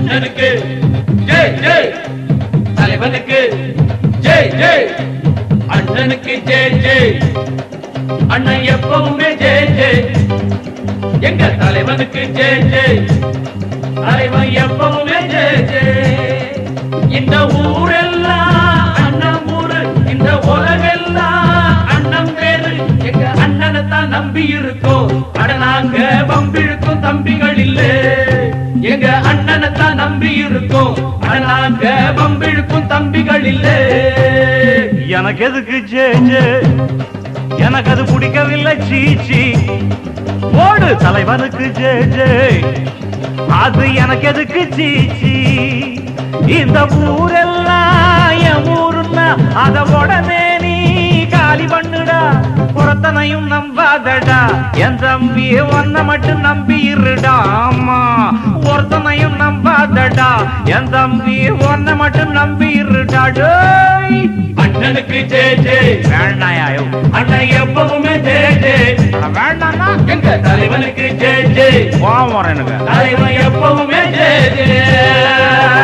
அண்ணனுக்கு ஜெய் ஜெய் தலைவனுக்கு ஜெய் ஜெய் அண்ணனுக்கு ஜெய் ஜெய் அண்ணன் எப்பவுமே ஜெய் ஜெய் எங்க தலைவனுக்கு ஜெய் ஜெய் தலைவன் எப்பவுமே ஜெய் ஜெய் இந்த ஊரெல்லாம் அண்ணன் ஊரு இந்த உலகெல்லாம் அண்ணன் பேரு எங்க அண்ணனை தான் நம்பி இருக்கோம் அட நாங்க பம்பிழுக்கும் தம்பிகள் இல்ல எங்க அண்ணனை தான் நம்பி இருக்கோம் அட நாங்க பம்பிழுக்கும் தம்பிகள் இல்ல எனக்கு எதுக்கு ஜே ஜே எனக்கு அது பிடிக்கவில்லை சீச்சி ஓடு தலைவனுக்கு ஜே ஜே அது எனக்கு எதுக்கு சீச்சி இந்த ஊரெல்லாம் என் ஊருன்னா அத உடனே நீ காலி பண்ணுடா புறத்தனையும் நம்பாதடா என் தம்பி ஒன்ன மட்டும் நம்பி இருடா ஆமா ஒருத்தனையும் நம்பாதடா என் தம்பி ஒன்ன மட்டும் நம்பி இருடா டேய் அண்ணனுக்கு ஜெய் ஜெய் வேண்டாயா அண்ணன் எப்பவுமே ஜெய் ஜெய் வேண்டாம்னா எங்க தலைவனுக்கு ஜெய் ஜெய் கோவம் வரும் எனக்கு தலைவன் எப்பவுமே ஜெய் ஜெய்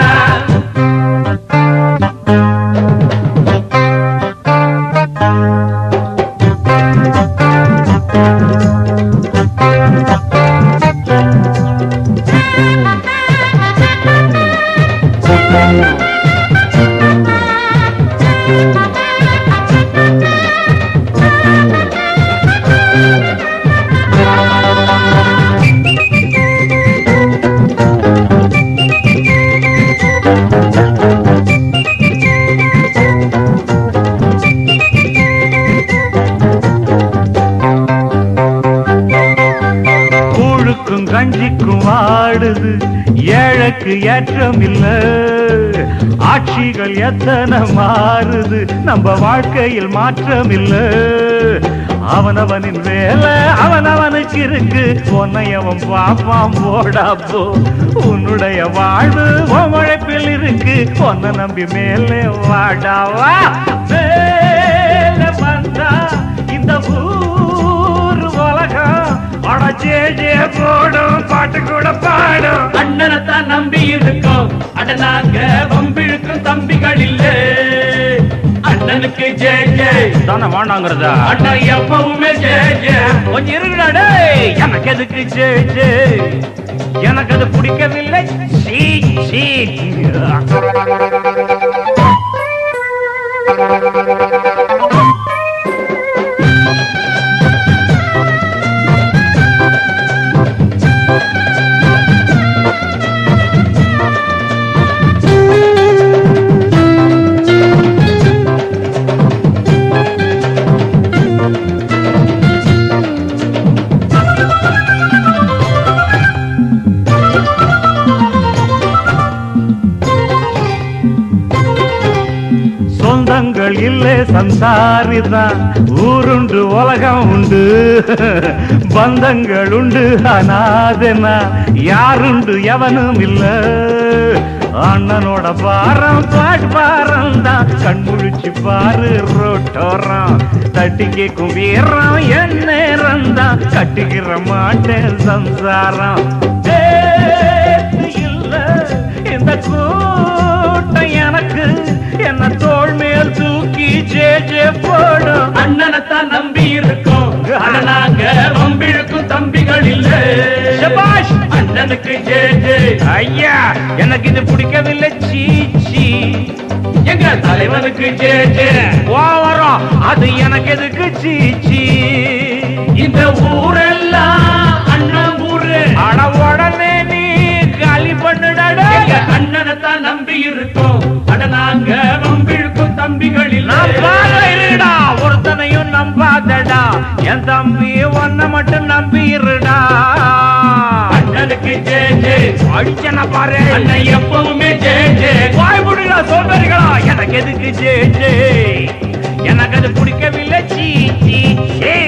கூழுக்கும் கஞ்சிக்கும் வாடுது ஏழைக்கு ஏற்றம் இல்ல ஆட்சிகள் எத்தனை மாறுது நம்ம வாழ்க்கையில் மாற்றம் இல்ல அவனவனின் வேலை அவனவனுக்கு இருக்கு உன்னை அவன் பாப்பான் போடா போ உன்னுடைய வாழ்வு உன் உழைப்பில் இருக்கு உன்னை நம்பி மேலே வாடா வா மேலே வந்தா இந்த ஊர் உலகம் அட ஜே ஜே போடும் பாட்டு கூட பாடும் அண்ணனை தான் நம்பி இருக்கோம் அட நாங்க வம்பிழுக்கும் தம்பிகள் இல்ல அண்ணனுக்கு ஜெய் ஜெய் தானே வேண்டாங்கிறதா அண்ணன் எப்பவுமே ஜெய் ஜெய் கொஞ்சம் இருக்குடா டேய் எனக்கு எதுக்கு ஜே ஜே எனக்கு அது பிடிக்கவில்லை சீ சீ சொந்தங்கள் இல்லை சம்சாரிதான் ஊருண்டு உலகம் உண்டு பந்தங்கள் உண்டு அனாதனா யாருண்டு எவனும் இல்ல அண்ணனோட பாரம் பாட்டு பாரம் தான் கண்முழிச்சு பாரு ரோட்டோரம் தட்டி கேக்கும் வீரம் என் நேரம் தான் கட்டிக்கிற மாட்டேன் சம்சாரம் தேத்து இல்ல இந்த கூட்டம் எனக்கு என்ன தோள் மேல் தூக்கி ஜே ஜே போடும் அண்ணனை தான் நம்பி இருக்கோம் அட நாங்க வம்பிழுக்கும் தம்பிகள் இல்ல சபாஷ் அண்ணனுக்கு ஜெய் ஜெய் ஐயா எனக்கு இது பிடிக்கவில்லை சீ சீ எங்க தலைவனுக்கு ஜெய் ஜெய் ஓவரம் அது எனக்கு எதுக்கு சீ சீ இந்த ஊரெல்லாம் அண்ணன் ஊரு அட உடனே நீ காலி பண்ணுடா எங்க அண்ணனை தான் நம்பி இருக்கோம் அட நாங்க வம்பிழுக்கும் தம்பிகள் இல்ல இருடா ஒருத்தனையும் நம்பாதடா என் தம்பி ஒன்ன மட்டும் நம்பி இருடா அண்ணனுக்கு ஜெய் ஜெய் அடிச்சன பாரு அண்ணன் எப்பவுமே ஜெய் ஜெய் வாய் முடியல சோம்பேறிகளா எனக்கு எதுக்கு ஜே ஜே எனக்கு அது பிடிக்கவில்லை சீ சீ சே